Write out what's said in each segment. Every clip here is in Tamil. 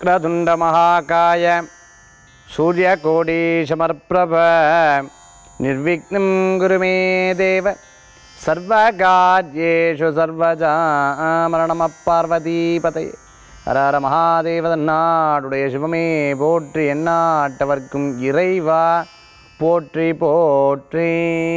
वक्रतुण्डमहाकाय सूर्यकोटीशमर्प्रभ निर्विघ्नं गुरु मे देव सर्वकार्येषु सर्वजा மரணமப்பார்வதீபதை ஹர ஹர மகாதேவதன் நாடுடைய சிவமே போற்றி எந்நாட்டவர்க்கும் இறைவா போற்றி போற்றி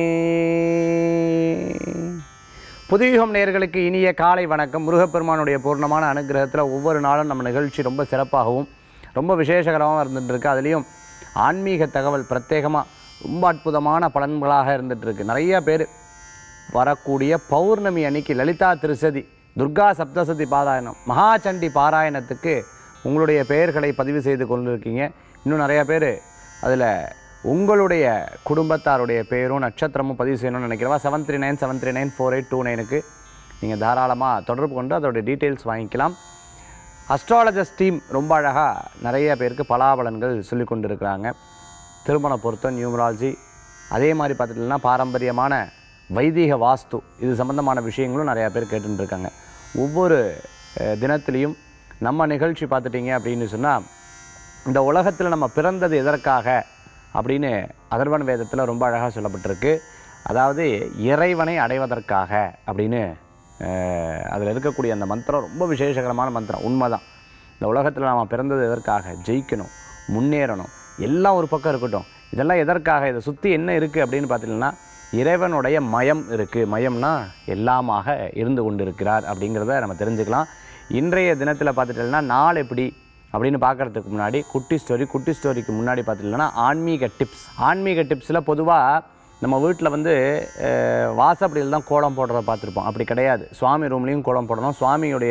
புதுயுகம் நேயர்களுக்கு இனிய காலை வணக்கம் முருகப்பெருமானுடைய பூர்ணமான அனுகிரகத்தில் ஒவ்வொரு நாளும் நம்ம நிகழ்ச்சி ரொம்ப சிறப்பாகவும் ரொம்ப விசேஷகரமாக இருந்துட்டு இருக்கு அதுலேயும் ஆன்மீக தகவல் பிரத்யேகமாக ரொம்ப அற்புதமான பலன்களாக இருந்துட்டு இருக்கு நிறைய பேர் வரக்கூடிய பௌர்ணமி அன்னைக்கு லலிதா திருசதி துர்கா சப்தசதி பாராயணம் மகாசண்டி பாராயணத்துக்கு உங்களுடைய பெயர்களை பதிவு செய்து கொண்டிருக்கீங்க இன்னும் நிறைய பேர் அதில் உங்களுடைய குடும்பத்தாருடைய பேரும் நட்சத்திரமும் பதிவு செய்யணும்னு நினைக்கிறவா seven three nine seven three nine four eight two நைனுக்கு நீங்கள் தாராளமாக தொடர்பு கொண்டு அதோடைய டீட்டெயில்ஸ் வாங்கிக்கலாம் அஸ்ட்ராலஜர்ஸ் டீம் ரொம்ப அழகாக நிறைய பேருக்கு பலாபலன்கள் சொல்லி கொண்டு இருக்கிறாங்க திருமண பொருத்தம் நியூமராலஜி அதே மாதிரி பார்த்துட்டிங்கன்னா பாரம்பரியமான வைதிக வாஸ்து இது சம்பந்தமான விஷயங்களும் நிறையா பேர் கேட்டுட்டு இருக்காங்க ஒவ்வொரு அஹ், தினத்திலையும் நம்ம நிகழ்ச்சி பார்த்துட்டிங்க அப்படின்னு சொன்னால் இந்த உலகத்தில் நம்ம பிறந்தது எதற்காக அப்படின்னு அதர்வன் வேதத்தில் ரொம்ப அழகாக சொல்லப்பட்டிருக்கு அதாவது இறைவனை அடைவதற்காக அப்படின்னு அதில் இருக்கக்கூடிய அந்த மந்திரம் ரொம்ப விசேஷகரமான மந்திரம் உண்மைதான் இந்த உலகத்தில் நாம் பிறந்தது எதற்காக ஜெயிக்கணும் முன்னேறணும் எல்லாம் ஒரு பக்கம் இருக்கட்டும் இதெல்லாம் எதற்காக இதை சுற்றி என்ன இருக்குது அப்படின்னு பார்த்தீங்கன்னா இறைவனுடைய மயம் இருக்குது மயம்னா எல்லாமாக இருந்து கொண்டு இருக்கிறார் அப்படிங்கிறத நம்ம தெரிஞ்சுக்கலாம் இன்றைய தினத்தில் பார்த்துட்டோம்னா நாள் எப்படி அப்படின்னு பார்க்கறதுக்கு முன்னாடி குட்டி ஸ்டோரி குட்டி ஸ்டோரிக்கு முன்னாடி பார்த்துட்டோம்னா ஆன்மீக டிப்ஸ் ஆன்மீக டிப்ஸில் பொதுவாக நம்ம வீட்டில் வந்து அஹ், வாசப்படியில் தான் கோலம் போடுறத பார்த்துருப்போம் அப்படி கிடையாது சுவாமி ரூம்லேயும் கோலம் போடணும் சுவாமியுடைய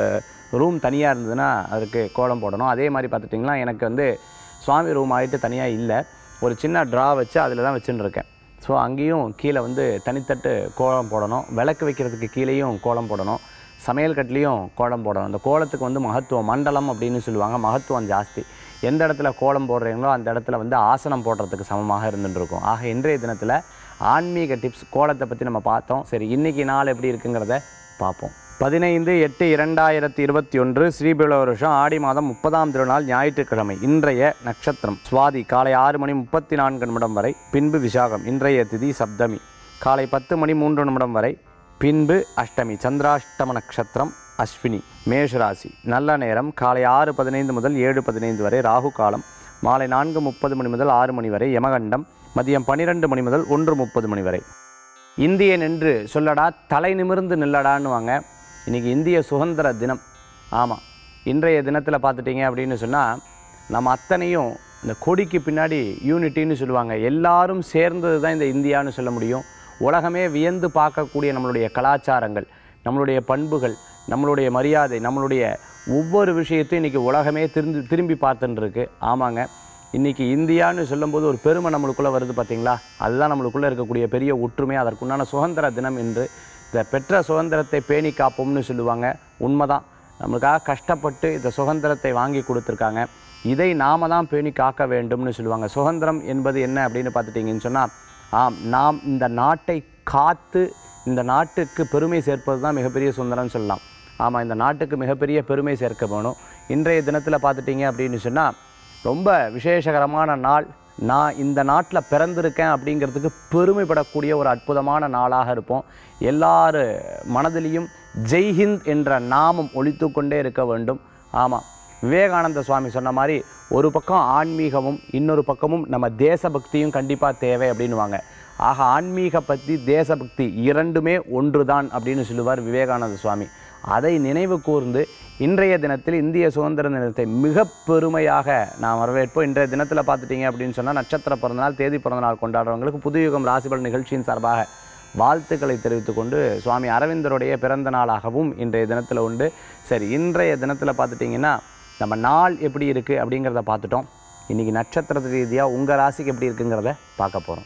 ரூம் தனியாக இருந்ததுன்னா அதுக்கு கோலம் போடணும் அதே மாதிரி பார்த்துட்டிங்கன்னா எனக்கு வந்து சுவாமி ரூம் ஆகிட்டு தனியாக இல்லை ஒரு சின்ன ட்ரா வச்சு அதில் தான் வச்சுன்னு இருக்கேன் ஸோ அங்கேயும் கீழே வந்து தனித்தட்டு கோலம் போடணும் விளக்கு வைக்கிறதுக்கு கீழேயும் கோலம் போடணும் சமையல் கட்டுலேயும் கோலம் போடணும் அந்த கோலத்துக்கு வந்து மகத்துவம் மண்டலம் அப்படின்னு சொல்லுவாங்க மகத்துவம் ஜாஸ்தி எந்த இடத்துல கோலம் போடுறீங்களோ அந்த இடத்துல வந்து ஆசனம் போடுறதுக்கு சமமாக இருந்துட்டு இருக்கும் ஆக இன்றைய தினத்தில் ஆன்மீக டிப்ஸ் கோலத்தை பற்றி நம்ம பார்த்தோம் சரி இன்னைக்கு நாள் எப்படி இருக்குங்கிறத பார்ப்போம் பதினைந்து எட்டு இரண்டாயிரத்தி இருபத்தி ஒன்று ஸ்ரீபில வருஷம் ஆடி மாதம் முப்பதாம் திருநாள் ஞாயிற்றுக்கிழமை இன்றைய நட்சத்திரம் சுவாதி காலை ஆறு மணி முப்பத்தி நான்கு நிமிடம் வரை பின்பு விசாகம் இன்றைய திதி சப்தமி காலை பத்து மணி மூன்று நிமிடம் வரை பின்பு அஷ்டமி சந்திராஷ்டம நட்சத்திரம் அஸ்வினி மேஷராசி நல்ல நேரம் காலை ஆறு பதினைந்து முதல் ஏழு பதினைந்து வரை ராகு காலம் மாலை நான்கு முப்பது மணி முதல் ஆறு மணி வரை யமகண்டம் மதியம் பன்னிரெண்டு மணி முதல் ஒன்று முப்பது மணி வரை இந்தியன் என்று சொல்லடா தலை நிமிர்ந்து நில்லடான்னுவாங்க இன்றைக்கி இந்திய சுதந்திர தினம் ஆமாம் இன்றைய தினத்தில் பார்த்துட்டிங்க அப்படின்னு சொன்னால் நம்ம அத்தனையும் இந்த கொடிக்கு பின்னாடி யூனிட்டின்னு சொல்லுவாங்க எல்லாரும் சேர்ந்தது தான் இந்த இந்தியான்னு சொல்ல முடியும் உலகமே வியந்து பார்க்கக்கூடிய நம்மளுடைய கலாச்சாரங்கள் நம்மளுடைய பண்புகள் நம்மளுடைய மரியாதை நம்மளுடைய ஒவ்வொரு விஷயத்தையும் இன்றைக்கி உலகமே திரும்பி திரும்பி பார்த்துன்னு இருக்கு ஆமாங்க இன்றைக்கி இந்தியான்னு சொல்லும்போது ஒரு பெருமை நம்மளுக்குள்ளே வருது பார்த்தீங்களா அதுதான் நம்மளுக்குள்ளே இருக்கக்கூடிய பெரிய ஒற்றுமை அதற்குண்டான சுதந்திர தினம் என்று இந்த பெற்ற சுதந்திரத்தை பேணி காப்போம்னு சொல்லுவாங்க உண்மைதான் நம்மளுக்காக கஷ்டப்பட்டு இந்த சுதந்திரத்தை வாங்கி கொடுத்துருக்காங்க இதை நாம தான் பேணி காக்க வேண்டும்னு சொல்லுவாங்க சுதந்திரம் என்பது என்ன அப்படின்னு பார்த்துட்டிங்கன்னு சொன்னால் ஆம் நாம் இந்த நாட்டை காத்து இந்த நாட்டுக்கு பெருமை சேர்ப்பது தான் மிகப்பெரிய சுதந்திரம்னு சொல்லலாம் ஆமாம் இந்த நாட்டுக்கு மிகப்பெரிய பெருமை சேர்க்க வேணும் இன்றைய தினத்தில் பார்த்துட்டிங்க அப்படின்னு சொன்னால் ரொம்ப விசேஷகரமான நாள் நான் இந்த நாட்டில் பிறந்திருக்கேன் அப்படிங்கிறதுக்கு பெருமைப்படக்கூடிய ஒரு அற்புதமான நாளாக இருப்போம் எல்லார் மனதிலையும் ஜெய்ஹிந்த் என்ற நாமம் ஒலித்து கொண்டே இருக்க வேண்டும் ஆமாம் விவேகானந்த சுவாமி சொன்ன மாதிரி ஒரு பக்கம் ஆன்மீகமும் இன்னொரு பக்கமும் நம்ம தேசபக்தியும் கண்டிப்பாக தேவை அப்படின்னுவாங்க ஆக ஆன்மீக பக்தி தேசபக்தி இரண்டுமே ஒன்றுதான் அப்படின்னு சொல்லுவார் விவேகானந்த சுவாமி அதை நினைவு கூர்ந்து இன்றைய தினத்தில் இந்திய சுதந்திர தினத்தை மிக பெருமையாக நான் வரவேற்போம் இன்றைய தினத்தில் பார்த்துட்டீங்க அப்படின்னு சொன்னால் நட்சத்திர பிறந்தநாள் தேதி பிறந்தநாள் கொண்டாடுறவங்களுக்கு புதுயுகம் ராசிபல் நிகழ்ச்சியின் சார்பாக வாழ்த்துக்களை தெரிவித்துக் கொண்டு சுவாமி அரவிந்தருடைய பிறந்த நாளாகவும் இன்றைய தினத்தில் உண்டு சரி இன்றைய தினத்தில் பார்த்துட்டிங்கன்னா நம்ம நாள் எப்படி இருக்குது அப்படிங்கிறத பார்த்துட்டோம் இன்றைக்கி நட்சத்திர ரீதியாக உங்கள் ராசிக்கு எப்படி இருக்குங்கிறத பார்க்க போகிறோம்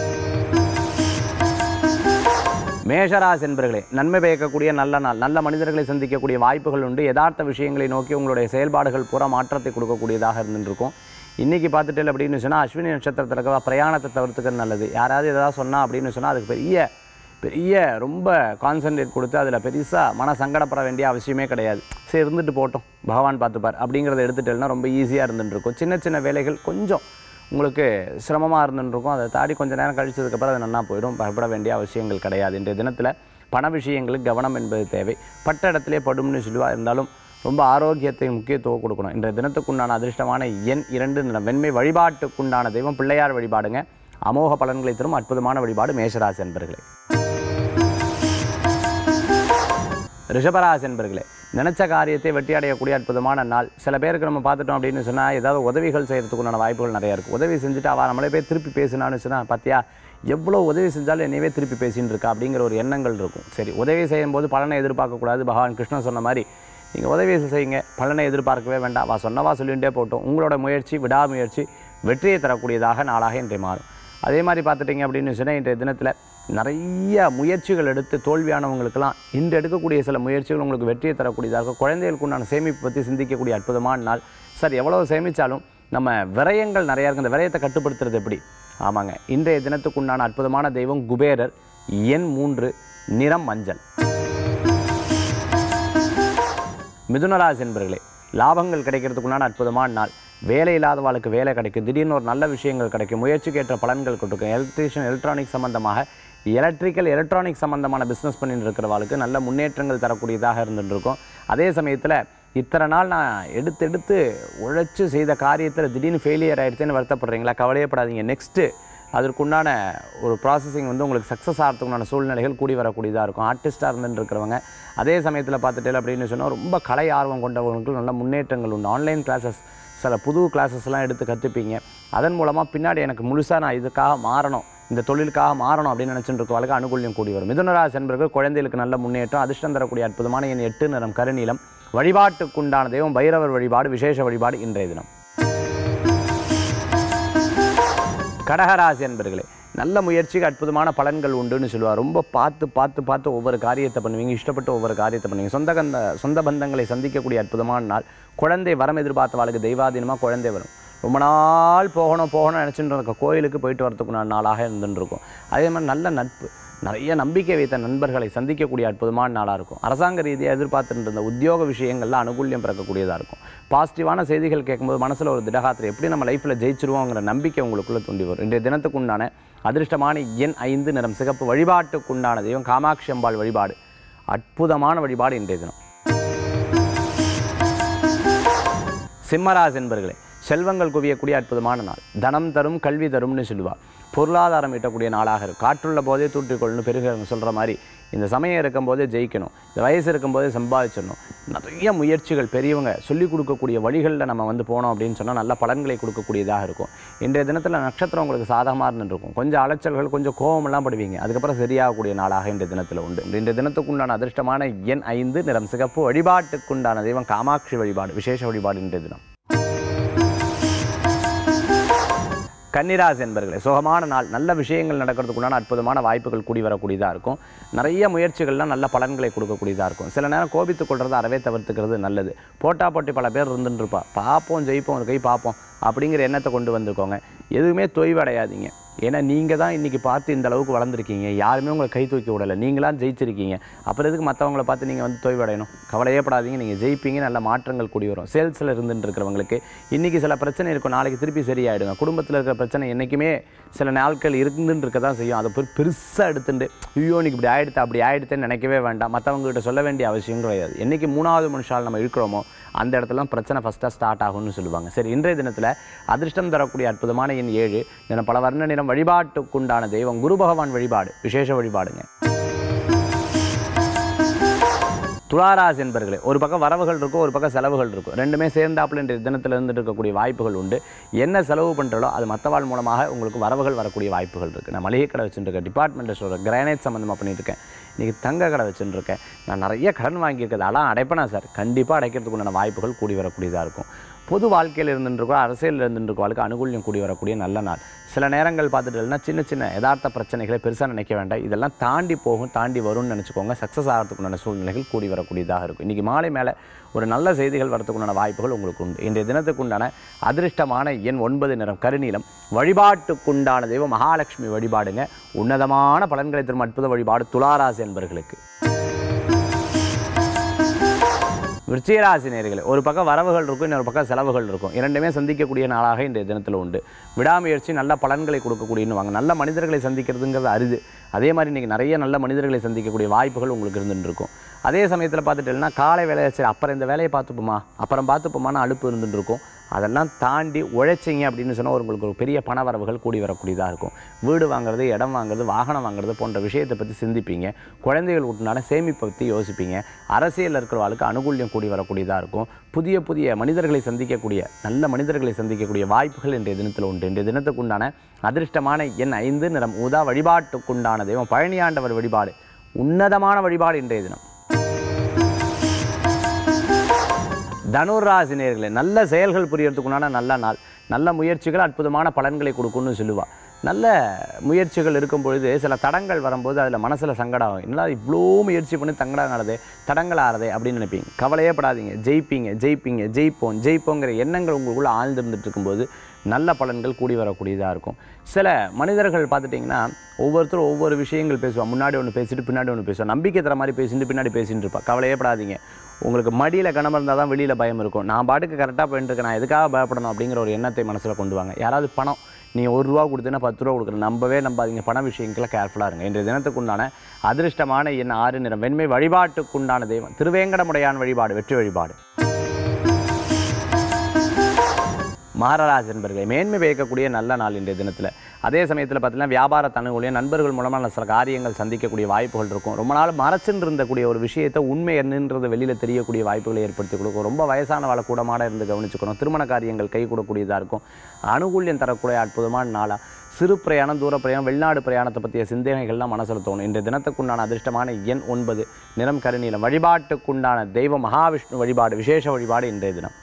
மேஷராசி என்பர்களே நன்மை பயக்கக்கூடிய நல்ல நாள் நல்ல மனிதர்களை சந்திக்கக்கூடிய வாய்ப்புகள் உண்டு யதார்த்த விஷயங்களை நோக்கி உங்களுடைய செயல்பாடுகள் பூரா மாற்றத்தை கொடுக்கக்கூடியதாக இருந்துருக்கும் இன்றைக்கி பார்த்துட்டு அப்படின்னு சொன்னால் அஸ்வினி நட்சத்திரத்தில் இருக்க பிரயாணத்தை தவிர்த்துக்கிறது நல்லது யாராவது எதாவது சொன்னால் அப்படின்னு சொன்னால் அதுக்கு பெரிய பெரிய ரொம்ப கான்சன்ட்ரேட் கொடுத்து அதில் பெருசாக மன சங்கடப்பட வேண்டிய அவசியமே கிடையாது சரி இருந்துட்டு போட்டோம் பகவான் பார்த்துப்பார் அப்படிங்கிறத எடுத்துட்டேன்னா ரொம்ப ஈஸியாக இருந்துட்டு இருக்கும் சின்ன சின்ன வேலைகள் கொஞ்சம் உங்களுக்கு சிரமமாக இருந்துட்டு இருக்கும் அதை தாண்டி கொஞ்சம் நேரம் கழிச்சதுக்கப்புறம் அது நன்னா போயிடும் பயப்பட வேண்டிய அவசியங்கள் கிடையாது இன்றைய தினத்தில் பண விஷயங்களுக்கு கவனம் என்பது தேவை பட்ட இடத்திலே படும்னு சொல்லுவா இருந்தாலும் ரொம்ப ஆரோக்கியத்தை முக்கியத்துவம் கொடுக்கணும் இன்றைய தினத்துக்குண்டான அதிர்ஷ்டமான எண் இரண்டு நிறம் வெண்மை வழிபாட்டுக்குண்டான தெய்வம் பிள்ளையார் வழிபாடுங்க அமோக பலன்களை தரும் அற்புதமான வழிபாடு மேஷராசி என்பர்களே ரிஷபராசி என்பர்களே நினைச்ச காரியத்தை வெற்றி அடையக்கூடிய அற்புதமான நாள் சில பேருக்கு நம்ம பார்த்துட்டோம் அப்படின்னு சொன்னால் ஏதாவது உதவிகள் செய்கிறதுக்குண்டான வாய்ப்புகள் நிறையா இருக்குது உதவி செஞ்சுட்டு அவள் நம்மளே போய் திருப்பி பேசினான்னு சொன்னால் பார்த்தியா எவ்வளோ உதவி செஞ்சாலும் என்னையவே திருப்பி பேசின்னு இருக்கா அப்படிங்கிற ஒரு எண்ணங்கள் இருக்கும் சரி உதவி செய்யும்போது பலனை எதிர்பார்க்கக்கூடாது பகவான் கிருஷ்ணன் சொன்ன மாதிரி நீங்கள் உதவி செய்யுங்க பலனை எதிர்பார்க்கவே வேண்டாம் வா சொன்னவா சொல்லிகிட்டே போட்டோம் உங்களோட முயற்சி விடாமுயற்சி வெற்றியை தரக்கூடியதாக நாளாக இன்றைய மாறும் அதே மாதிரி பார்த்துட்டிங்க அப்படின்னு சொன்னால் இன்றைய தினத்தில் நிறைய முயற்சிகள் எடுத்து தோல்வியானவங்களுக்கெல்லாம் இன்று எடுக்கக்கூடிய சில முயற்சிகள் உங்களுக்கு வெற்றியை தரக்கூடியதாக இருக்கும் குழந்தைகளுக்கு உண்டான சேமிப்பு பற்றி சிந்திக்கக்கூடிய அற்புதமான நாள் சார் எவ்வளோ சேமித்தாலும் நம்ம விரயங்கள் நிறையா இருக்குது அந்த விரயத்தை கட்டுப்படுத்துறது எப்படி ஆமாங்க இன்றைய தினத்துக்கு உண்டான அற்புதமான தெய்வம் குபேரர் எண் மூன்று நிறம் மஞ்சள் மிதுனராசி என்பர்களே லாபங்கள் கிடைக்கிறதுக்குண்டான அற்புதமான நாள் வேலை இல்லாதவாளுக்கு வேலை கிடைக்கும் திடீர்னு ஒரு நல்ல விஷயங்கள் கிடைக்கும் முயற்சிக்கு ஏற்ற பலன்கள் கொடுக்கும் எலக்ட்ரீஷியன் எலக்ட்ரானிக் சம்பந்தமாக எலக்ட்ரிக்கல் எலக்ட்ரானிக் சம்பந்தமான பிஸ்னஸ் பண்ணிட்டு இருக்கிறவாளுக்கு நல்ல முன்னேற்றங்கள் தரக்கூடியதாக இருந்துட்டு இருக்கும் அதே சமயத்தில் இத்தனை நாள் நான் எடுத்து எடுத்து உழைச்சி செய்த காரியத்தில் திடீர்னு ஃபெயிலியர் ஆகிடுச்சேன்னு வருத்தப்படுறீங்களா கவலையப்படாதீங்க நெக்ஸ்ட்டு அதற்குண்டான ஒரு ப்ராசஸிங் வந்து உங்களுக்கு சக்ஸஸ் ஆகிறதுக்குண்டான சூழ்நிலைகள் கூடி வரக்கூடியதாக இருக்கும் ஆர்டிஸ்ட்டாக இருந்துட்டு இருக்கிறவங்க அதே சமயத்தில் பார்த்துட்டு அப்படின்னு சொன்னால் ரொம்ப கலை ஆர்வம் கொண்டவங்களுக்கு நல்ல முன்னேற்றங்கள் உண்டு ஆன்லைன் கிளாஸஸ் சில புது கிளாஸஸ்லாம் எடுத்து கற்றுப்பீங்க அதன் மூலமாக பின்னாடி எனக்கு முழுசாக நான் இதுக்காக மாறணும் இந்த தொழிலுக்காக மாறணும் அப்படின்னு நினச்சிட்டு இருக்கவங்களுக்கு அனுகூல்யம் கூடி வரும் மிதுனராசி என்பர்கள் குழந்தைகளுக்கு நல்ல முன்னேற்றம் அதிர்ஷ்டம் தரக்கூடிய அற்புதமான என் எட்டு நிறம் கருநீலம் வழிபாட்டுக்குண்டான தெய்வம் பைரவர் வழிபாடு விசேஷ வழிபாடு இன்றைய தினம் கடகராசி என்பர்களே நல்ல முயற்சிக்கு அற்புதமான பலன்கள் உண்டுன்னு சொல்லுவார் ரொம்ப பார்த்து பார்த்து பார்த்து ஒவ்வொரு காரியத்தை பண்ணுவீங்க இஷ்டப்பட்டு ஒவ்வொரு காரியத்தை பண்ணுவீங்க சொந்த கந்த சொந்த பந்தங்களை சந்திக்கக்கூடிய அற்புதமான நாள் குழந்தை வரம் எதிர்பார்த்தவாளுக்கு தெய்வாதீனமாக குழந்தை வரும் ரொம்ப நாள் போகணும் போகணும்னு நினச்சிட்டு இருக்க கோயிலுக்கு போயிட்டு வரதுக்கு நான் நாளாக இருந்துட்டு இருக்கும் அதே மாதிரி நல்ல நட்பு நிறைய நம்பிக்கை வைத்த நண்பர்களை சந்திக்கக்கூடிய அற்புதமான நாளாக இருக்கும் அரசாங்க ரீதியாக எதிர்பார்த்துட்டு இருந்த உத்தியோக விஷயங்கள்ல அனுகூல்யம் பிறக்கக்கூடியதாக இருக்கும் பாசிட்டிவான செய்திகள் கேட்கும்போது மனசில் ஒரு திடகாத்திரம் எப்படி நம்ம லைஃப்பில் ஜெயிச்சிருவோங்கிற நம்பிக்கை உங்களுக்குள்ளே தூண்டி வரும் இன்றைய தினத்துக்கு உண்டான அதிர்ஷ்டமான எண் ஐந்து நிறம் சிகப்பு வழிபாட்டுக்கு உண்டான தெய்வம் காமாட்சி அம்பாள் வழிபாடு அற்புதமான வழிபாடு இன்றைய தினம் சிம்மராசி என்பர்களே செல்வங்கள் குவியக்கூடிய அற்புதமான நாள் தனம் தரும் கல்வி தரும்னு சொல்லுவா பொருளாதாரம் ஈட்டக்கூடிய நாளாக இருக்கும் காற்றுள்ள போதே தூற்றிக்கொள்ளணும் பெருக சொல்கிற மாதிரி இந்த சமயம் இருக்கும்போதே ஜெயிக்கணும் இந்த வயசு இருக்கும்போதே சம்பாதிச்சிடணும் நிறைய முயற்சிகள் பெரியவங்க சொல்லிக் கொடுக்கக்கூடிய வழிகளில் நம்ம வந்து போனோம் அப்படின்னு சொன்னால் நல்ல பலன்களை கொடுக்கக்கூடியதாக இருக்கும் இன்றைய தினத்தில் நட்சத்திரம் உங்களுக்கு சாதகமாக இருந்துட்டு இருக்கும் கொஞ்சம் அலைச்சல்கள் கொஞ்சம் கோபமெல்லாம் படுவீங்க அதுக்கப்புறம் சரியாகக்கூடிய நாளாக இன்றைய தினத்தில் உண்டு இன்றைய தினத்துக்குண்டான அதிர்ஷ்டமான எண் ஐந்து நிறம் சிகப்பு வழிபாட்டுக்குண்டான தெய்வம் காமாட்சி வழிபாடு விசேஷ வழிபாடு இன்றைய தினம் கன்னிராசி என்பர்களே சுகமான நாள் நல்ல விஷயங்கள் நடக்கிறதுக்குண்டான அற்புதமான வாய்ப்புகள் கூடி வரக்கூடியதாக இருக்கும் நிறைய முயற்சிகள்லாம் நல்ல பலன்களை கொடுக்கக்கூடியதாக இருக்கும் சில நேரம் கோபித்துக் கொள்றதை அறவே தவிர்த்துக்கிறது நல்லது போட்டா போட்டி பல பேர் இருந்துட்டு இருப்பா பார்ப்போம் ஜெயிப்போம் ஒரு கை பார்ப்போம் அப்படிங்கிற எண்ணத்தை கொண்டு வந்துக்கோங்க எதுவுமே தொய்வடையாதீங்க ஏன்னா நீங்கள் தான் இன்றைக்கி பார்த்து இந்த அளவுக்கு வளர்ந்துருக்கீங்க யாருமே உங்களை கை தூக்கி விடலை நீங்களாம் ஜெயிச்சிருக்கீங்க அப்புறம் எதுக்கு மற்றவங்கள பார்த்து நீங்கள் வந்து தொய்வடையணும் கவலையப்படாதீங்க நீங்கள் ஜெயிப்பீங்க நல்ல மாற்றங்கள் கூடி வரும் சேல்ஸில் இருந்துட்டு இருக்கிறவங்களுக்கு இன்றைக்கி சில பிரச்சனை இருக்கும் நாளைக்கு திருப்பி சரியாயிடுங்க குடும்பத்தில் இருக்கிற பிரச்சனை என்றைக்குமே சில நாட்கள் இருந்துட்டு இருக்க தான் செய்யும் அதை போய் பெருசாக எடுத்துட்டு ஐயோ இன்னைக்கு இப்படி ஆயிடுத்து அப்படி ஆயிடுத்தேன்னு நினைக்கவே வேண்டாம் மற்றவங்ககிட்ட சொல்ல வேண்டிய அவசியம் கிடையாது என்றைக்கு மூணாவது மனுஷால் நம்ம இருக்கிறோமோ அந்த இடத்துல பிரச்சனை ஃபஸ்ட்டாக ஸ்டார்ட் ஆகும்னு சொல்லுவாங்க சரி இன்றைய தினத்தில் அதிர்ஷ்டம் தரக்கூடிய அற்புதமான எண் ஏழு தின பல வர்ண நிறம் வழிபாட்டுக்குண்டான தெய்வம் குரு பகவான் வழிபாடு விசேஷ வழிபாடுங்க துளாராசி என்பர்களே ஒரு பக்கம் வரவுகள் இருக்கும் ஒரு பக்கம் செலவுகள் இருக்கும் ரெண்டுமே சேர்ந்தாப்புல இன்றைய தினத்தில் இருந்துட்டு இருக்கக்கூடிய வாய்ப்புகள் உண்டு என்ன செலவு பண்ணுறதோ அது மற்றவாள் மூலமாக உங்களுக்கு வரவுகள் வரக்கூடிய வாய்ப்புகள் இருக்குது நான் மளிகை கடை வச்சுட்டு இருக்கேன் டிபார்ட்மெண்ட் ஸ்டோர் கிரானைட் சம்மந்தமாக பண்ணிட்டு இருக்கேன் இன்றைக்கி தங்க கடை வச்சுட்டு இருக்கேன் நான் நிறைய கடன் வாங்கியிருக்கேன் அதெல்லாம் அடைப்பேனா சார் கண்டிப்பாக அடைக்கிறதுக்கு உண்டான வாய்ப்புகள் கூடி வரக்கூடியதாக இருக்கும் பொது வாழ்க்கையில் இருந்துருக்கோ அரசியலில் இருந்துருக்கோளுக்கு அனுகூல்யம் கூடி வரக்கூடிய நல்ல நாள் சில நேரங்கள் பார்த்துட்டுனா சின்ன சின்ன யதார்த்த பிரச்சனைகளை பெருசாக நினைக்க வேண்டாம் இதெல்லாம் தாண்டி போகும் தாண்டி வரும்னு நினச்சிக்கோங்க சக்ஸஸ் ஆகிறதுக்குண்டான சூழ்நிலைகள் கூடி வரக்கூடியதாக இருக்கும் இன்றைக்கி மாலை மேலே ஒரு நல்ல செய்திகள் வரதுக்குண்டான வாய்ப்புகள் உங்களுக்கு உண்டு இன்றைய தினத்துக்குண்டான அதிர்ஷ்டமான எண் ஒன்பது நிறம் கருநீலம் வழிபாட்டுக்குண்டான தெய்வம் மகாலட்சுமி வழிபாடுங்க உன்னதமான பலன்களை தரும் அற்புத வழிபாடு துளாராசி என்பர்களுக்கு விருச்சிகராசி நேர்களே ஒரு பக்கம் வரவுகள் இருக்கும் இன்னொரு பக்கம் செலவுகள் இருக்கும் இரண்டுமே சந்திக்கக்கூடிய நாளாக இன்றைய தினத்தில் உண்டு விடாமுயற்சி நல்ல பலன்களை கொடுக்கக்கூடியன்னு வாங்க நல்ல மனிதர்களை சந்திக்கிறதுங்கிறது அரிது அதே மாதிரி இன்றைக்கி நிறைய நல்ல மனிதர்களை சந்திக்கக்கூடிய வாய்ப்புகள் உங்களுக்கு இருந்துட்டு இருக்கும் அதே சமயத்தில் பார்த்துட்டேன்னா காலை வேலையை சரி அப்புறம் இந்த வேலையை பார்த்துப்போமா அப்புறம் பார்த்துப்போமான்னு அலுப்பு இருந்துட்டு இருக்கும் அதெல்லாம் தாண்டி உழைச்சிங்க அப்படின்னு சொன்னால் உங்களுக்கு ஒரு பெரிய பண வரவுகள் கூடி வரக்கூடியதாக இருக்கும் வீடு வாங்குறது இடம் வாங்குறது வாகனம் வாங்குறது போன்ற விஷயத்தை பற்றி சிந்திப்பீங்க குழந்தைகள் உண்டான சேமிப்பை பற்றி யோசிப்பீங்க அரசியலில் இருக்கிறவர்களுக்கு அனுகூல்யம் கூடி வரக்கூடியதாக இருக்கும் புதிய புதிய மனிதர்களை சந்திக்கக்கூடிய நல்ல மனிதர்களை சந்திக்கக்கூடிய வாய்ப்புகள் இன்றைய தினத்தில் உண்டு இன்றைய தினத்துக்குண்டான அதிர்ஷ்டமான எண் ஐந்து நிறம் ஊதா வழிபாட்டுக்குண்டான தெய்வம் பழனியாண்டவர் வழிபாடு உன்னதமான வழிபாடு இன்றைய தினம் தனுராசி நேர்களே நல்ல செயல்கள் புரியறதுக்குண்டான நல்ல நாள் நல்ல முயற்சிகள் அற்புதமான பலன்களை கொடுக்கும்னு சொல்லுவா நல்ல முயற்சிகள் இருக்கும் பொழுது சில தடங்கள் வரும்போது அதில் மனசில் சங்கடம் ஆகும் என்னடா இவ்வளோ முயற்சி பண்ணி தங்கடம் ஆனதே தடங்கள் ஆறதே அப்படின்னு நினைப்பீங்க கவலையே படாதீங்க ஜெயிப்பீங்க ஜெயிப்பீங்க ஜெயிப்போம் ஜெயிப்போங்கிற எண்ணங்கள் உங்களுக்குள்ள ஆழ்ந்திருந்துட்டு இருக்கும்போது நல்ல பலன்கள் கூடி வரக்கூடியதாக இருக்கும் சில மனிதர்கள் பார்த்துட்டிங்கன்னா ஒவ்வொருத்தரும் ஒவ்வொரு விஷயங்கள் பேசுவாங்க முன்னாடி ஒன்று பேசிட்டு பின்னாடி ஒன்று பேசுவாங்க நம்பிக்கை தர மாதிரி பேசிட்டு பின்னாடி பேசிட்டு இருப்பா கவலையே படாதீங்க உங்களுக்கு மடியில் கனமாக இருந்தால் தான் வெளியில் பயம் இருக்கும் நான் பாட்டுக்கு கரெக்டாக போயிட்டு இருக்கேன் நான் எதுக்காக பயப்படணும் அப்படிங்கிற ஒரு எண்ணத்தை மனசில் கொண்டு வாங்க யாராவது பணம் நீ ஒரு ரூபா கொடுத்தீங்கன்னா பத்து ரூபா கொடுக்குறேன் நம்பவே நம்பாதீங்க பண விஷயங்களை கேர்ஃபுல்லாக இருங்க இன்றைய தினத்துக்குண்டான அதிர்ஷ்டமான எண் ஆறு நிறம் வெண்மை வழிபாட்டுக்குண்டான தெய்வம் திருவேங்கடமுடையான் வழிபாடு வெற்றி வழிபாடு மகராஜ் என்பர்களை மேன்மை பயக்கக்கூடிய நல்ல நாள் இன்றைய தினத்தில் அதே சமயத்தில் பார்த்தீங்கன்னா வியாபார தனுகளையும் நண்பர்கள் மூலமாக சில காரியங்கள் சந்திக்கக்கூடிய வாய்ப்புகள் இருக்கும் ரொம்ப நாள் மறைச்சுன்னு இருந்தக்கூடிய ஒரு விஷயத்தை உண்மை என்னன்றது வெளியில் தெரியக்கூடிய வாய்ப்புகளை ஏற்படுத்தி கொடுக்கும் ரொம்ப வயசான வாழ கூடமாட இருந்து கவனிச்சுக்கணும் திருமண காரியங்கள் கை கூடக்கூடியதாக இருக்கும் அனுகூல்யம் தரக்கூடிய அற்புதமான நாளாக சிறு பிரயாணம் தூர பிரயாணம் வெளிநாடு பிரயாணத்தை பற்றிய சிந்தனைகள்லாம் மனசில் தோணும் இன்றைய தினத்துக்குண்டான அதிர்ஷ்டமான எண் ஒன்பது நிறம் கருநீலம் வழிபாட்டுக்குண்டான தெய்வ மகாவிஷ்ணு வழிபாடு விசேஷ வழிபாடு இன்றைய தினம்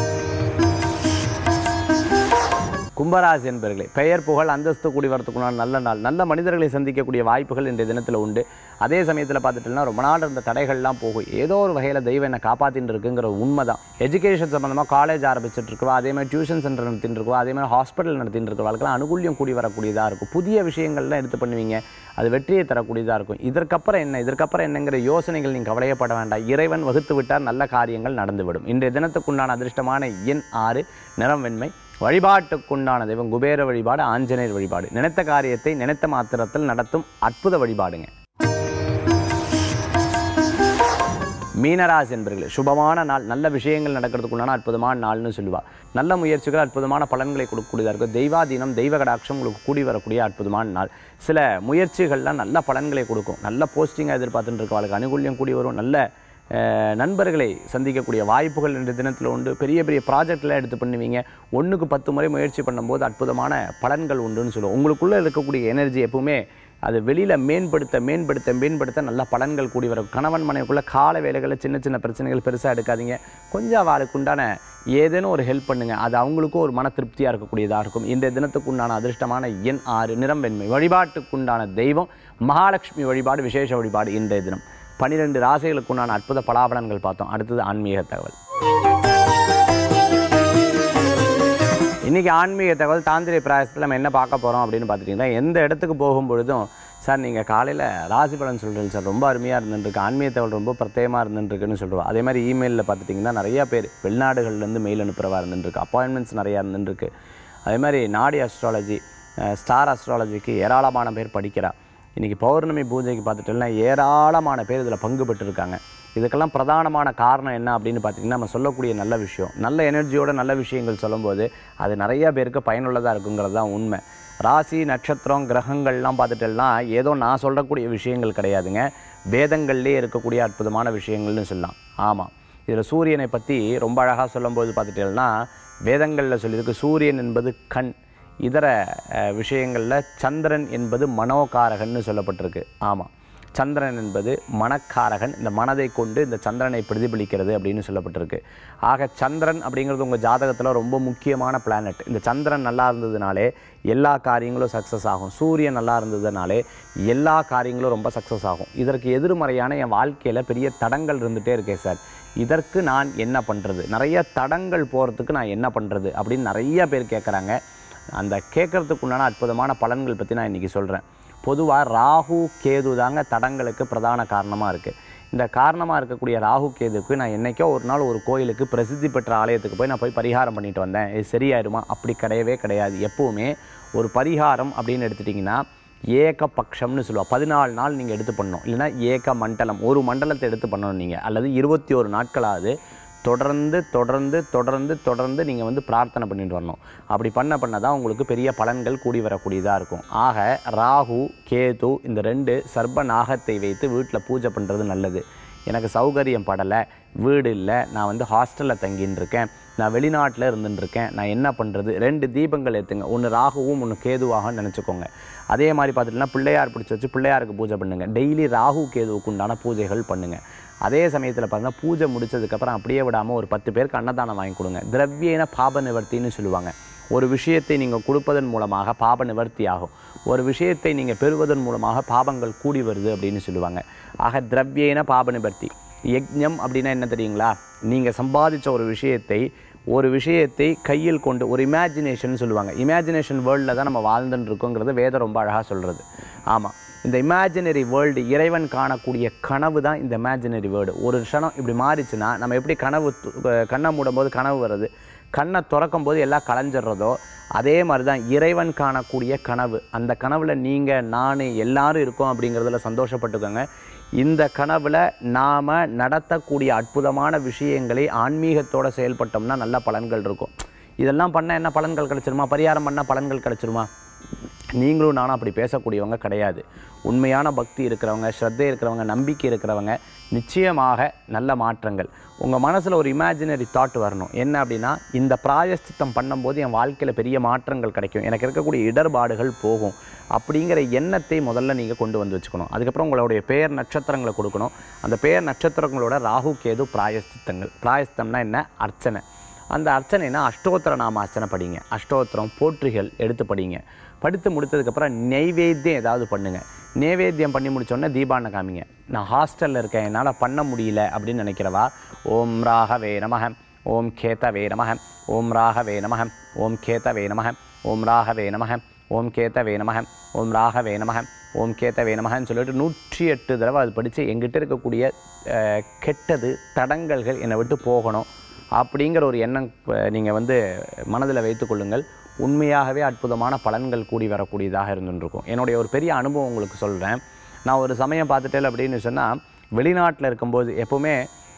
கும்பராசி என்பர்களே பெயர் புகழ் அந்தஸ்து கூடி வரத்துக்குண்டான நல்ல நாள் நல்ல மனிதர்களை சந்திக்கக்கூடிய வாய்ப்புகள் இன்றைய தினத்தில் உண்டு அதே சமயத்தில் பார்த்துட்டோம்னா ரொம்ப நாள் இருந்த தடைகள்லாம் போகும் ஏதோ ஒரு வகையில் தெய்வம் என்னை காப்பாற்றின்னு இருக்குங்கிற உண்மை தான் எஜுகேஷன் சம்மந்தமாக காலேஜ் ஆரம்பிச்சுட்டு இருக்கவா அதே மாதிரி டியூஷன் சென்டர் நடத்திட்டு இருக்கவா அதே மாதிரி ஹாஸ்பிட்டல் நடத்திட்டு இருக்கிறவர்களுக்கெல்லாம் அனுகூல்யம் கூடி வரக்கூடியதாக இருக்கும் புதிய விஷயங்கள்லாம் எடுத்து பண்ணுவீங்க அது வெற்றியை தரக்கூடியதாக இருக்கும் இதற்கப்புறம் என்ன இதற்கப்புறம் என்னங்கிற யோசனைகள் நீங்கள் கவலையப்பட வேண்டாம் இறைவன் வகுத்து விட்டால் நல்ல காரியங்கள் நடந்துவிடும் இன்றைய தினத்துக்குண்டான அதிர்ஷ்டமான எண் ஆறு நிறம் வெண்மை வழிபாட்டுக்குண்டான தெய்வம் குபேர வழிபாடு ஆஞ்சநேயர் வழிபாடு நினைத்த காரியத்தை நினைத்த மாத்திரத்தில் நடத்தும் அற்புத வழிபாடுங்க மீனராசி என்பர்களே சுபமான நாள் நல்ல விஷயங்கள் நடக்கிறதுக்குண்டான அற்புதமான நாள்னு சொல்லுவா நல்ல முயற்சிகள் அற்புதமான பலன்களை கொடுக்கக்கூடியதாக இருக்கும் தெய்வாதீனம் தெய்வ கடாட்சம் உங்களுக்கு கூடி வரக்கூடிய அற்புதமான நாள் சில முயற்சிகள்லாம் நல்ல பலன்களை கொடுக்கும் நல்ல போஸ்டிங்காக எதிர்பார்த்துட்டு இருக்கவங்களுக்கு அனுகூல்யம் கூடி வரும் நல்ல அஹ், நண்பர்களை சந்திக்கக்கூடிய வாய்ப்புகள் இன்றைய தினத்தில் உண்டு பெரிய பெரிய ப்ராஜெக்ட்லாம் எடுத்து பண்ணுவீங்க ஒன்றுக்கு பத்து முறை முயற்சி பண்ணும்போது அற்புதமான பலன்கள் உண்டுன்னு சொல்லுவோம் உங்களுக்குள்ளே இருக்கக்கூடிய எனர்ஜி எப்பவுமே அது வெளியில் மேம்படுத்த மேம்படுத்த மேம்படுத்த நல்ல பலன்கள் கூடி வரும் கணவன் மனைவிக்குள்ள கால வேலைகளில் சின்ன சின்ன பிரச்சனைகள் பெருசாக எடுக்காதீங்க கொஞ்சம் அவளுக்கு உண்டான ஏதேனும் ஒரு ஹெல்ப் பண்ணுங்கள் அது அவங்களுக்கும் ஒரு மன திருப்தியாக இருக்கக்கூடியதாக இருக்கும் இன்றைய தினத்துக்கு உண்டான அதிர்ஷ்டமான எண் ஆறு நிறம் வெண்மை வழிபாட்டுக்குண்டான தெய்வம் மகாலட்சுமி வழிபாடு விசேஷ வழிபாடு இன்றைய தினம் பன்னிரெண்டு ராசிகளுக்கு உண்டான அற்புத பலாபலன்கள் பார்த்தோம் அடுத்தது ஆன்மீக தகவல் இன்றைக்கி ஆன்மீக தகவல் தாந்திரிய பிராயசத்தில் நம்ம என்ன பார்க்க போகிறோம் அப்படின்னு பார்த்துட்டிங்கன்னா எந்த இடத்துக்கு போகும் பொழுதும் சார் நீங்கள் காலையில் ராசி பலன் சொல்கிறீங்க சார் ரொம்ப அருமையாக இருந்துருக்கு ஆன்மீக தகவல் ரொம்ப பிரத்யேகமாக இருந்துருக்குன்னு சொல்லுவோம் அதே மாதிரி இமெயிலில் பார்த்துட்டிங்கன்னா நிறையா பேர் வெளிநாடுகள்லேருந்து மெயில் அனுப்புகிறவா இருந்துருக்கு அப்பாயின்மெண்ட்ஸ் நிறையா இருந்துருக்கு அதே மாதிரி நாடி அஸ்ட்ராலஜி ஸ்டார் அஸ்ட்ராலஜிக்கு ஏராளமான பேர் படிக்கிறா இன்றைக்கி பௌர்ணமி பூஜைக்கு பார்த்துட்டோம்னா ஏராளமான பேர் இதில் பங்கு பெற்றிருக்காங்க இதுக்கெல்லாம் பிரதானமான காரணம் என்ன அப்படின்னு பார்த்தீங்கன்னா நம்ம சொல்லக்கூடிய நல்ல விஷயம் நல்ல எனர்ஜியோட நல்ல விஷயங்கள் சொல்லும்போது அது நிறைய பேருக்கு பயனுள்ளதாக இருக்குங்கிறது தான் உண்மை ராசி நட்சத்திரம் கிரகங்கள்லாம் பார்த்துட்டோம்னா ஏதோ நான் சொல்லக்கூடிய விஷயங்கள் கிடையாதுங்க வேதங்கள்லேயே இருக்கக்கூடிய அற்புதமான விஷயங்கள்னு சொல்லலாம் ஆமாம் இதில் சூரியனை பற்றி ரொம்ப அழகாக சொல்லும்போது பார்த்துட்டேன்னா வேதங்களில் சொல்லியிருக்கு சூரியன் என்பது கண் இதர அஹ், விஷயங்களில் சந்திரன் என்பது மனோகாரகன்னு சொல்லப்பட்டிருக்கு ஆமாம் சந்திரன் என்பது மனக்காரகன் இந்த மனதை கொண்டு இந்த சந்திரனை பிரதிபலிக்கிறது அப்படின்னு சொல்லப்பட்டிருக்கு ஆக சந்திரன் அப்படிங்கிறது உங்கள் ஜாதகத்தில் ரொம்ப முக்கியமான பிளானட் இந்த சந்திரன் நல்லா இருந்ததுனாலே எல்லா காரியங்களும் சக்ஸஸ் ஆகும் சூரியன் நல்லா இருந்ததுனாலே எல்லா காரியங்களும் ரொம்ப சக்ஸஸ் ஆகும் இதற்கு எதிர்மறையான என் வாழ்க்கையில் பெரிய தடங்கள் இருந்துகிட்டே இருக்கே சார் இதற்கு நான் என்ன பண்ணுறது நிறைய தடங்கள் போகிறதுக்கு நான் என்ன பண்ணுறது அப்படின்னு நிறைய பேர் கேட்குறாங்க அந்த கேட்குறதுக்கு உண்டான அற்புதமான பலன்கள் பற்றி நான் இன்றைக்கி சொல்கிறேன் பொதுவாக ராகு கேது தாங்க தடங்களுக்கு பிரதான காரணமாக இருக்குது இந்த காரணமாக இருக்கக்கூடிய ராகு கேதுக்கு நான் என்னைக்கோ ஒரு நாள் ஒரு கோயிலுக்கு பிரசித்தி பெற்ற ஆலயத்துக்கு போய் நான் போய் பரிகாரம் பண்ணிட்டு வந்தேன் இது சரியாயிடுமா அப்படி கிடையவே கிடையாது எப்போவுமே ஒரு பரிகாரம் அப்படின்னு எடுத்துட்டிங்கன்னா ஏக பட்சம்னு சொல்லுவாள் பதினாலு நாள் நீங்கள் எடுத்து பண்ணணும் இல்லைன்னா ஏக மண்டலம் ஒரு மண்டலத்தை எடுத்து பண்ணணும் நீங்கள் அல்லது இருபத்தி ஒரு நாட்களாவது தொடர்ந்து தொடர்ந்து தொடர்ந்து தொடர்ந்து நீங்கள் வந்து பிரார்த்தனை பண்ணிட்டு வரணும் அப்படி பண்ண பண்ண தான் உங்களுக்கு பெரிய பலன்கள் கூடி வரக்கூடியதாக இருக்கும் ஆக ராகு கேது இந்த ரெண்டு சர்ப நாகத்தை வைத்து வீட்டில் பூஜை பண்ணுறது நல்லது எனக்கு சௌகரியம் படலை வீடு இல்லை நான் வந்து ஹாஸ்டலில் தங்கின்னு இருக்கேன் நான் வெளிநாட்டில் இருந்துட்டு இருக்கேன் நான் என்ன பண்ணுறது ரெண்டு தீபங்கள் ஏற்றுங்க ஒன்று ராகுவும் ஒன்று கேதுவாக நினச்சிக்கோங்க அதே மாதிரி பார்த்துட்டுனா பிள்ளையார் பிடிச்சி வச்சு பிள்ளையாருக்கு பூஜை பண்ணுங்கள் டெய்லி ராகு கேதுவுக்கு உண்டான பூஜைகள் பண்ணுங்கள் அதே சமயத்தில் பார்த்தீங்கன்னா பூஜை முடிச்சதுக்கப்புறம் அப்படியே விடாமல் ஒரு பத்து பேருக்கு அன்னதானம் வாங்கி கொடுங்க திரவியன பாப நிவர்த்தின்னு சொல்லுவாங்க ஒரு விஷயத்தை நீங்கள் கொடுப்பதன் மூலமாக பாப நிவர்த்தி ஆகும் ஒரு விஷயத்தை நீங்கள் பெறுவதன் மூலமாக பாபங்கள் கூடி வருது அப்படின்னு சொல்லுவாங்க ஆக திரவியன பாப நிவர்த்தி யஜ்ஞம் அப்படின்னா என்ன தெரியுங்களா நீங்கள் சம்பாதிச்ச ஒரு விஷயத்தை ஒரு விஷயத்தை கையில் கொண்டு ஒரு இமேஜினேஷன் சொல்லுவாங்க இமேஜினேஷன் வேர்ல்டில் தான் நம்ம வாழ்ந்துட்டு இருக்கோங்கிறது வேதம் ரொம்ப அழகாக சொல்கிறது ஆமாம் இந்த இமேஜினரி வேர்ல்டு இறைவன் காணக்கூடிய கனவு தான் இந்த இமேஜினரி வேர்ல்டு ஒரு க்ஷணம் இப்படி மாறிச்சுன்னா நம்ம எப்படி கனவு து- கண்ணை மூடும்போது கனவு வருது கண்ணை திறக்கும் போது எல்லாம் கலைஞ்சிடுறதோ அதே மாதிரி தான் இறைவன் காணக்கூடிய கனவு அந்த கனவில் நீங்கள் நான் எல்லாரும் இருக்கோம் அப்படிங்கிறதுல சந்தோஷப்பட்டுக்கோங்க இந்த கனவில் நாம் நடத்தக்கூடிய அற்புதமான விஷயங்களை ஆன்மீகத்தோட செயல்பட்டோம்னா நல்ல பலன்கள் இருக்கும் இதெல்லாம் பண்ண என்ன பலன்கள் கிடைச்சிருமா பரிகாரம் பண்ணால் பலன்கள் கிடைச்சிருமா நீங்களும் நானும் அப்படி பேசக்கூடியவங்க கிடையாது உண்மையான பக்தி இருக்கிறவங்க ஸ்ரத்தை இருக்கிறவங்க நம்பிக்கை இருக்கிறவங்க நிச்சயமாக நல்ல மாற்றங்கள் உங்கள் மனசில் ஒரு இமேஜினரி தாட் வரணும் என்ன அப்படின்னா இந்த பிராயஷ்சித்தம் பண்ணும்போது என் வாழ்க்கையில் பெரிய மாற்றங்கள் கிடைக்கும் எனக்கு இருக்கக்கூடிய இடர்பாடுகள் போகும் அப்படிங்கிற எண்ணத்தை முதல்ல நீங்கள் கொண்டு வந்து வச்சுக்கணும் அதுக்கப்புறம் உங்களுடைய பெயர் நட்சத்திரங்களை கொடுக்கணும் அந்த பெயர் நட்சத்திரங்களோட ராகு கேது பிராயஷ்சித்தங்கள் பிராயஷ்சித்தம்னா என்ன அர்ச்சனை அந்த அர்ச்சனைனா அஷ்டோத்திர நாம அர்ச்சனை படிங்க அஷ்டோத்திரம் போற்றிகள் எடுத்து படிங்க படித்து முடித்ததுக்கப்புறம் நெய்வேத்தியம் ஏதாவது பண்ணுங்க நைவேத்தியம் பண்ணி முடிச்சோடனே தீபாவளி காமிங்க நான் ஹாஸ்டலில் இருக்கேன் என்னால் பண்ண முடியல அப்படின்னு நினைக்கிறவா ஓம் ராகவே நமகம் ஓம் கேதவே நமகம் ஓம் ராகவே நமகம் ஓம் கேதவே நமகம் ஓம் ராகவே நமகம் ஓம் கேதவே நமகம் ஓம் ராகவே நமகம் ஓம் கேதவே நமகன்னு சொல்லிட்டு நூற்றி எட்டு தடவை அது படித்து எங்கிட்ட இருக்கக்கூடிய அஹ், கெட்டது தடங்கல்கள் என்னை விட்டு போகணும் அப்படிங்கிற ஒரு எண்ணம் நீங்கள் வந்து மனதில் வைத்துக்கொள்ளுங்கள் உண்மையாகவே அற்புதமான பலன்கள் கூடி வரக்கூடியதாக இருந்துருக்கும் என்னுடைய ஒரு பெரிய அனுபவம் உங்களுக்கு சொல்கிறேன் நான் ஒரு சமயம் பார்த்துட்டேன் அப்படின்னு சொன்னால் வெளிநாட்டில் இருக்கும்போது எப்போவுமே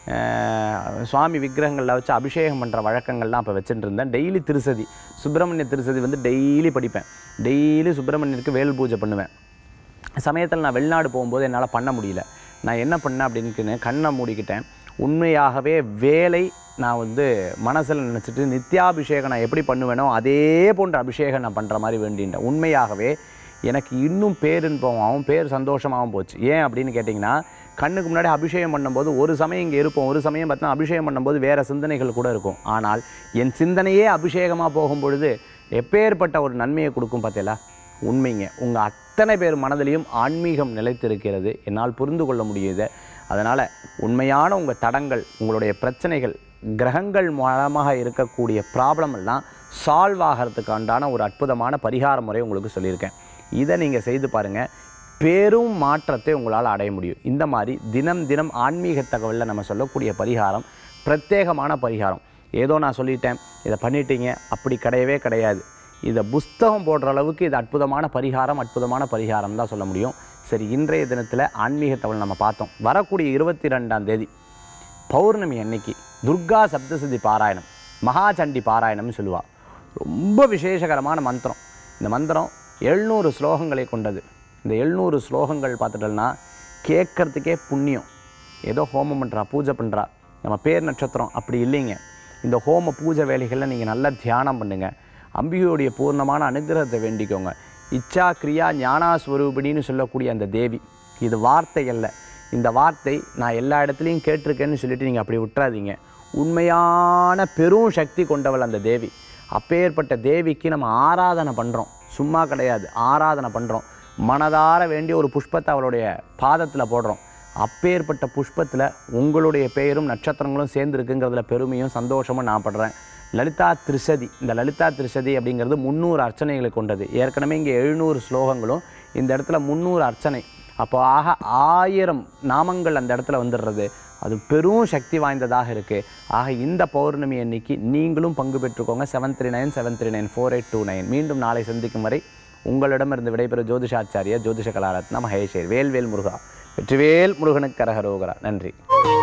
அஹ், சுவாமி விக்கிரகங்களில் வச்சு அபிஷேகம் பண்ணுற வழக்கங்கள்லாம் அப்போ வச்சுட்டு இருந்தேன் டெய்லி திருசதி சுப்பிரமணிய திருசதி வந்து டெய்லி படிப்பேன் டெய்லி சுப்பிரமணியருக்கு வேல் பூஜை பண்ணுவேன் சமயத்தில் நான் வெளிநாடு போகும்போது என்னால் பண்ண முடியல நான் என்ன பண்ணேன் அப்படின்னு கண்ணை மூடிக்கிட்டேன் உண்மையாகவே வேலை நான் வந்து மனசில் நினச்சிட்டு நித்யாபிஷேகம் நான் எப்படி பண்ணுவேனோ அதே போன்ற அபிஷேகம் நான் பண்ணுற மாதிரி வேண்டின்றேன் உண்மையாகவே எனக்கு இன்னும் பேரின்பமாகவும் பேர் சந்தோஷமாகவும் போச்சு ஏன் அப்படின்னு கேட்டிங்கன்னா கண்ணுக்கு முன்னாடி அபிஷேகம் பண்ணும்போது ஒரு சமயம் இங்கே இருப்போம் ஒரு சமயம் பார்த்தா அபிஷேகம் பண்ணும்போது வேறு சிந்தனைகள் கூட இருக்கும் ஆனால் என் சிந்தனையே அபிஷேகமாக போகும் பொழுது எப்பேற்பட்ட ஒரு நன்மையை கொடுக்கும் பார்த்தீங்களா உண்மைங்க உங்கள் அத்தனை பேர் மனதிலையும் ஆன்மீகம் நிலைத்திருக்கிறது என்னால் புரிந்து கொள்ள முடியுது அதனால் உண்மையான உங்கள் தடங்கள் உங்களுடைய பிரச்சனைகள் கிரகங்கள் மூலமாக இருக்கக்கூடிய ப்ராப்ளம் எல்லாம் சால்வ் ஆகிறதுக்கு உண்டான ஒரு அற்புதமான பரிகார முறை உங்களுக்கு சொல்லியிருக்கேன் இதை நீங்கள் செய்து பாருங்கள் பெரும் மாற்றத்தை உங்களால் அடைய முடியும் இந்த மாதிரி தினம் தினம் ஆன்மீக தகவலில் நம்ம சொல்லக்கூடிய பரிகாரம் பிரத்யேகமான பரிகாரம் ஏதோ நான் சொல்லிட்டேன் இதை பண்ணிட்டீங்க அப்படி கிடையவே கிடையாது இதை புஸ்தகம் போடுற அளவுக்கு இது அற்புதமான பரிகாரம் அற்புதமான பரிகாரம் தான் சொல்ல முடியும் சரி இன்றைய தினத்தில் ஆன்மீக தகவல் நம்ம பார்த்தோம் வரக்கூடிய இருபத்தி ரெண்டாம் தேதி பௌர்ணமி அன்னைக்கு துர்கா சப்தசதி பாராயணம் மகாசண்டி பாராயணம்னு சொல்லுவாள் ரொம்ப விசேஷகரமான மந்திரம் இந்த மந்திரம் எழுநூறு ஸ்லோகங்களை கொண்டது இந்த எழுநூறு ஸ்லோகங்கள் பார்த்துட்டோம்னா கேட்கறதுக்கே புண்ணியம் ஏதோ ஹோமம் பண்ணுறா பூஜை பண்ணுறா நம்ம பேர் நட்சத்திரம் அப்படி இல்லைங்க இந்த ஹோம பூஜை வேலைகளில் நீங்கள் நல்லா தியானம் பண்ணுங்கள் அம்பிகையுடைய பூர்ணமான அனுகிரகத்தை வேண்டிக்கோங்க இச்சா கிரியா ஞானாஸ்வரூபிணின்னு சொல்லக்கூடிய அந்த தேவி இது வார்த்தை அல்ல இந்த வார்த்தை நான் எல்லா இடத்துலையும் கேட்டிருக்கேன்னு சொல்லிட்டு நீங்கள் அப்படி விட்டுறாதீங்க உண்மையான பெரும் சக்தி கொண்டவள் அந்த தேவி அப்பேற்பட்ட தேவிக்கு நம்ம ஆராதனை பண்ணுறோம் சும்மா கிடையாது ஆராதனை பண்ணுறோம் மனதார வேண்டிய ஒரு புஷ்பத்தை அவளுடைய பாதத்தில் போடுறோம் அப்பேற்பட்ட புஷ்பத்தில் உங்களுடைய பெயரும் நட்சத்திரங்களும் சேர்ந்துருக்குங்கிறதுல பெருமையும் சந்தோஷமும் நான் படுறேன் லலிதா திரிசதி இந்த லலிதா திரிசதி அப்படிங்கிறது முந்நூறு அர்ச்சனைகளை கொண்டது ஏற்கனவே இங்கே எழுநூறு ஸ்லோகங்களும் இந்த இடத்துல முந்நூறு அர்ச்சனை அப்போ ஆக ஆயிரம் நாமங்கள் அந்த இடத்துல வந்துடுறது அது பெரும் சக்தி வாய்ந்ததாக இருக்குது ஆக இந்த பௌர்ணமி அன்னைக்கு நீங்களும் பங்கு பெற்றுக்கோங்க seven three nine seven three nine four eight two nine மீண்டும் நாளை சந்திக்கும் வரை உங்களிடமிருந்து விடைபெறும் ஜோதிஷாச்சாரியா ஜோதிஷ கலாரத்ன மகேஷர் வேல்வேல் முருகா வெற்றிவேல் முருகனுக்கு கரகரோகரா நன்றி